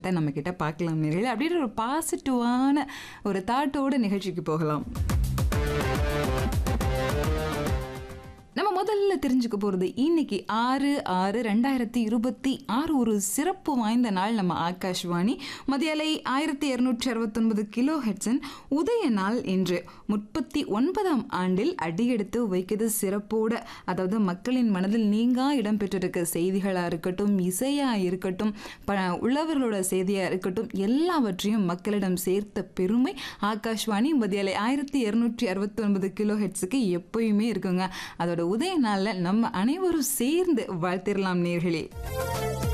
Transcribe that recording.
நம்ம கிட்ட பார்க்கலாம் நேர்களே அப்படின்ற ஒரு பாசிட்டிவான ஒரு தாட்டோட நிகழ்ச்சிக்கு போகலாம் நம்ம முதல்ல தெரிஞ்சுக்க போகிறது இன்னைக்கு ஆறு ஆறு ரெண்டாயிரத்தி இருபத்தி ஆறு ஒரு சிறப்பு வாய்ந்த நாள் நம்ம ஆகாஷ்வாணி மதியாலை ஆயிரத்தி இரநூற்றி அறுபத்தொன்பது கிலோ ஹெட்ஸன் உதய நாள் இன்று முப்பத்தி ஒன்பதாம் ஆண்டில் அடியெடுத்து வைக்கிறது சிறப்போட அதாவது மக்களின் மனதில் நீங்கா இடம்பெற்றிருக்க செய்திகளாக இருக்கட்டும் இசையாக இருக்கட்டும் ப உள்ளவர்களோட செய்தியாக இருக்கட்டும் எல்லாவற்றையும் மக்களிடம் சேர்த்த பெருமை ஆகாஷ்வாணி மதியாலை ஆயிரத்தி இரநூற்றி அறுபத்தொன்பது கிலோ ஹெட்ஸுக்கு எப்பயுமே இருக்குங்க அதோட உதய நாளில் நம்ம அனைவரும் சேர்ந்து வாழ்த்திடலாம் நேர்களே